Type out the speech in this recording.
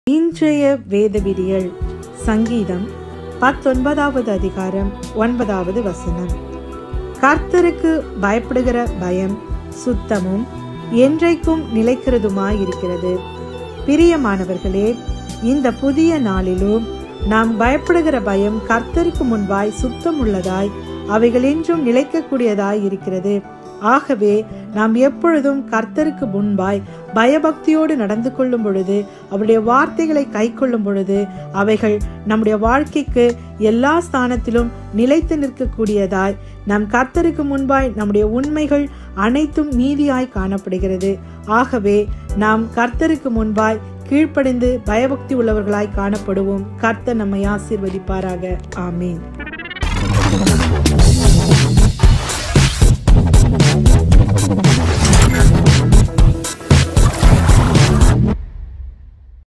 இன்றைய வேதவிடியல் சங்கீதம் பத்தொன்பதாவது அதிகாரம் ஒன்பதாவது வசனம் கர்த்தருக்கு பயப்படுகிற பயம் சுத்தமும் என்றைக்கும் நிலைக்கிறதுமாயிருக்கிறது பிரியமானவர்களே இந்த புதிய நாளிலும் நாம் பயப்படுகிற பயம் கர்த்தருக்கு முன்பாய் சுத்தம் உள்ளதாய் அவைகள் என்றும் நிலைக்கக்கூடியதாய் இருக்கிறது ஆகவே நாம் எப்பொழுதும் கர்த்தருக்கு முன்பாய் பயபக்தியோடு நடந்து கொள்ளும் பொழுது அவருடைய வார்த்தைகளை கை கொள்ளும் பொழுது அவைகள் நம்முடைய வாழ்க்கைக்கு எல்லா ஸ்தானத்திலும் நிலைத்து நிற்கக்கூடியதாய் நம் கர்த்தருக்கு முன்பாய் நம்முடைய உண்மைகள் அனைத்தும் நீதியாய் காணப்படுகிறது ஆகவே நாம் கர்த்தருக்கு முன்பாய் கீழ்ப்படிந்து பயபக்தி உள்ளவர்களாய் காணப்படுவோம் கர்த்தர் நம்மை ஆசீர்வதிப்பாராக ஆமீன்